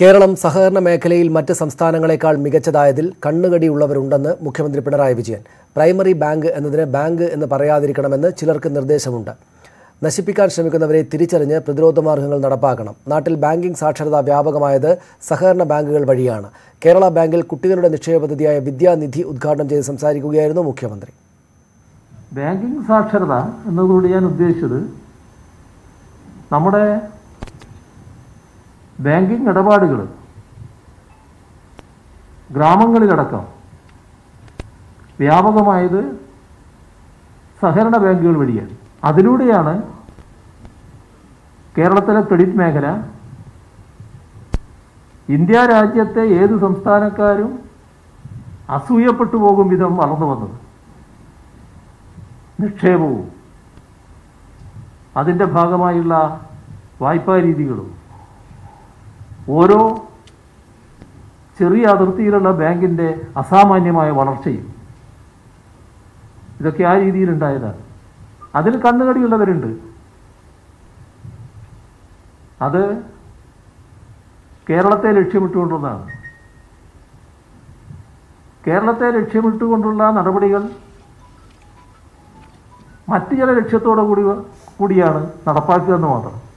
കേരളം സഹകരണ മേഖലയിൽ മറ്റ് സംസ്ഥാനങ്ങളെക്കാൾ മികച്ചതായതിൽ കണ്ണുകടിയുള്ളവരുണ്ടെന്ന് മുഖ്യമന്ത്രി പിണറായി വിജയൻ പ്രൈമറി ബാങ്ക് എന്നതിന് ബാങ്ക് എന്ന് പറയാതിരിക്കണമെന്ന് ചിലർക്ക് നിർദ്ദേശമുണ്ട് നശിപ്പിക്കാൻ ശ്രമിക്കുന്നവരെ തിരിച്ചറിഞ്ഞ് പ്രതിരോധ മാർഗങ്ങൾ നടപ്പാക്കണം നാട്ടിൽ ബാങ്കിംഗ് സാക്ഷരത വ്യാപകമായത് സഹകരണ ബാങ്കുകൾ വഴിയാണ് കേരള ബാങ്കിൽ കുട്ടികളുടെ നിക്ഷേപ പദ്ധതിയായ വിദ്യാനിധി ഉദ്ഘാടനം ചെയ്ത് സംസാരിക്കുകയായിരുന്നു മുഖ്യമന്ത്രി ബാങ്കിങ് സാക്ഷരത എന്നതുകൊണ്ട് ഞാൻ ഉദ്ദേശിച്ചത് നമ്മുടെ ബാങ്കിങ് ഇടപാടുകൾ ഗ്രാമങ്ങളിലടക്കം വ്യാപകമായത് സഹകരണ ബാങ്കുകൾ വഴിയാണ് അതിലൂടെയാണ് കേരളത്തിലെ ക്രെഡിറ്റ് മേഖല ഇന്ത്യ രാജ്യത്തെ ഏത് സംസ്ഥാനക്കാരും അസൂയപ്പെട്ടു പോകും വിധം വളർന്നു വന്നത് നിക്ഷേപവും അതിൻ്റെ ഭാഗമായുള്ള വായ്പാ രീതികളും ഓരോ ചെറിയ അതിർത്തിയിലുള്ള ബാങ്കിൻ്റെ അസാമാന്യമായ വളർച്ചയും ഇതൊക്കെ ആ രീതിയിലുണ്ടായതാണ് അതിൽ കണ്ണുകടിയുള്ളവരുണ്ട് അത് കേരളത്തെ ലക്ഷ്യമിട്ടുകൊണ്ടുള്ളതാണ് കേരളത്തെ ലക്ഷ്യമിട്ടുകൊണ്ടുള്ള നടപടികൾ മറ്റു ചില ലക്ഷ്യത്തോടു കൂടി കൂടിയാണ് നടപ്പാക്കുക എന്ന് മാത്രം